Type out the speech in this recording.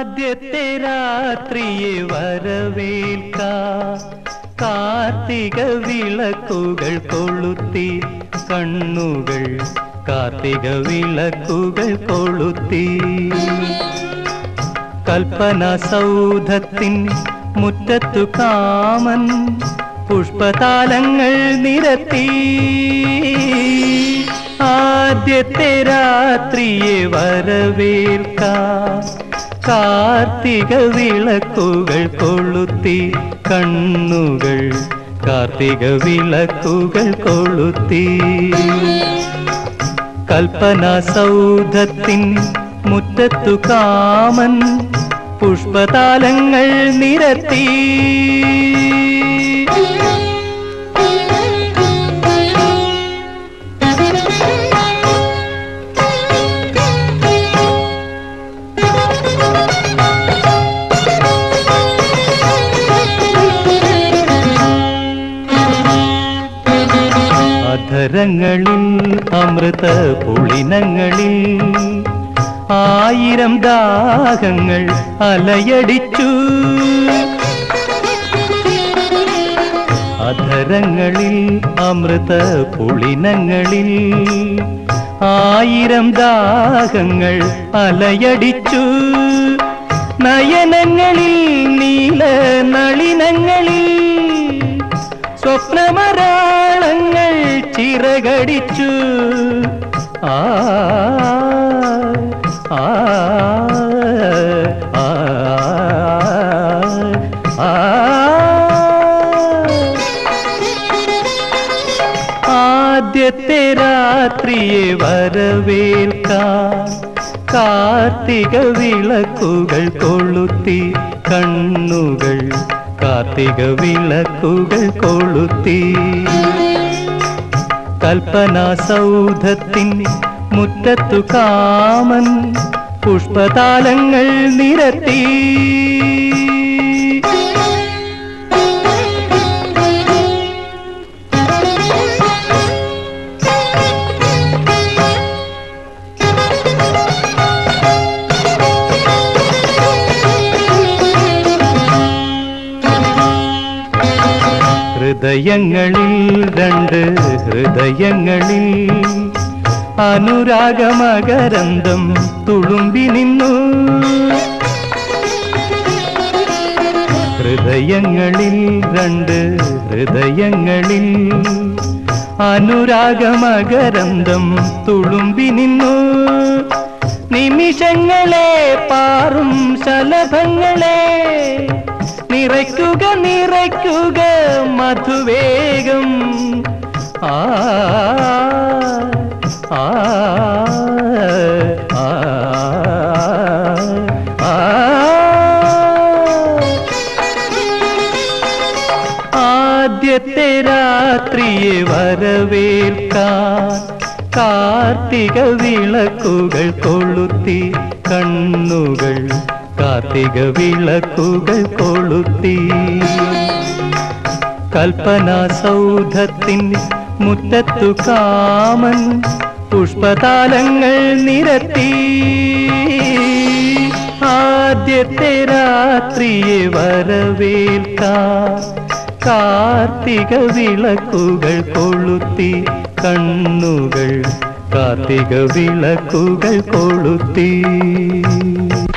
ആദ്യത്തെ രാത്രിയെ വരവേൽക്ക കാർത്തിക വിളക്കുകൾ കൊളുത്തി കണ്ണുകൾ കാർത്തിക വിളക്കുകൾ കൊളുത്തി കൽപ്പന സൗധത്തിൻ മുറ്റത്തു കാമൻ പുഷ്പതാലങ്ങൾ നിരത്തി ആദ്യത്തെ രാത്രിയെ വരവേൽക്ക കാർത്തിക വിളക്കുകൾ കൊളുത്തി കണ്ണുകൾ കാർത്തിക വിളക്കുകൾ കൊളുത്തി കൽപ്പന സൗധത്തിൻ മുറ്റത്തു കാമൻ പുഷ്പതാലങ്ങൾ നിരത്തി അധരങ്ങളിൽ അമൃത പുളിനങ്ങളിൽ ആയിരം ദാഹങ്ങൾ അലയടിച്ചു അധരങ്ങളിൽ അമൃത പുളിനങ്ങളിൽ ആയിരം ദാഹങ്ങൾ അലയടിച്ചു നയനങ്ങളിൽ നീല നളിനങ്ങളിൽ സ്വപ്നമരാളങ്ങൾ ചിറകടിച്ചു ആ ആ ആ ആ ആദ്യത്തെ രാത്രിയെ വരവേൽക്കാൻ കാർത്തിക വിളക്കുകൾ കൊളുത്തി കണ്ണുകൾ കാർത്തിക വിളക്കുകൾ കൊളുത്തി കൽപ്പന സൗധത്തിൻ മുറ്റത്തു കാമൻ പുഷ്പതാലങ്ങൾ നിരത്തി ഹൃദയങ്ങളിൽ രണ്ട് ഹൃദയങ്ങളിൽ അനുരാഗമകരന്തം തുളുമ്പി നിന്നു ഹൃദയങ്ങളിൽ രണ്ട് ഹൃദയങ്ങളിൽ അനുരാഗമകരന്തം തുളുമ്പി നിന്നു നിമിഷങ്ങളെ പാറും ശലഭങ്ങളെ നിറയ്ക്കുക നിറയ്ക്കുക മധുവേഗം ആ ആ ആ ആ ആദ്യത്തെ രാത്രിയെ വരവേൽക്കാൻ കാർത്തിക വിളക്കുകൾ കൊളുത്തി കണ്ണുകൾ കാർത്തിക വിളക്കുകൾ കൊളുത്തി കൽപ്പന സൗധത്തിൻ മുറ്റത്തു കാമൻ പുഷ്പതാലങ്ങൾ നിരത്തി ആദ്യത്തെ രാത്രിയെ വരവേൽക്കാൻ കാർത്തിക വിളക്കുകൾ കൊളുത്തി കണ്ണുകൾ കാർത്തിക വിളക്കുകൾ കൊളുത്തി